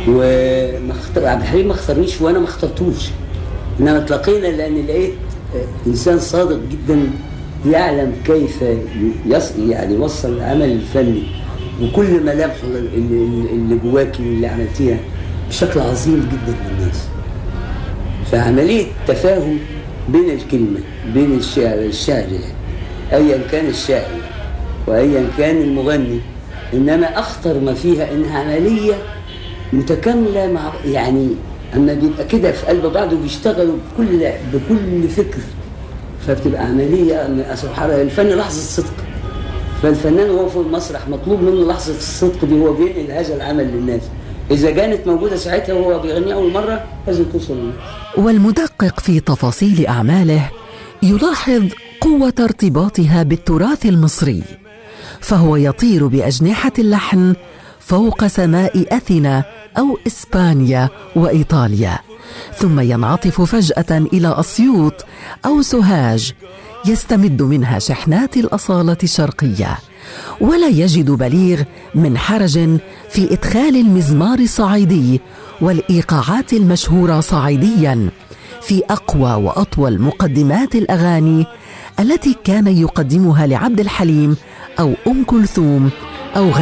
وما اختار عبد الحليم ما اختارنيش وانا ما اخترتوش انما تلاقينا لان لقيت آه، انسان صادق جدا يعلم كيف يص يعني يوصل العمل الفني وكل ملامحه اللي, اللي- اللي جواكي واللي عملتيها بشكل عظيم جدا للناس فعملية تفاهم بين الكلمة بين الشاعر الشاعر يعني أيا كان الشاعر وأيا كان المغني إنما أخطر ما فيها إنها عملية متكاملة مع يعني أما بيبقى كده في قلب بعض وبيشتغلوا بكل بكل فكر فبتبقى عملية سبحان الله الفن لحظة صدق فالفنان وهو في المسرح مطلوب منه لحظة الصدق دي هو بينقل هذا العمل للناس إذا كانت موجودة ساعتها وهو بيغني أول مرة لازم توصل للناس والمدقق في تفاصيل اعماله يلاحظ قوه ارتباطها بالتراث المصري فهو يطير باجنحه اللحن فوق سماء اثينا او اسبانيا وايطاليا ثم ينعطف فجاه الى اسيوط او سوهاج يستمد منها شحنات الاصاله الشرقيه ولا يجد بليغ من حرج في ادخال المزمار الصعيدي والايقاعات المشهوره صعيديا في اقوى واطول مقدمات الاغاني التي كان يقدمها لعبد الحليم او ام كلثوم او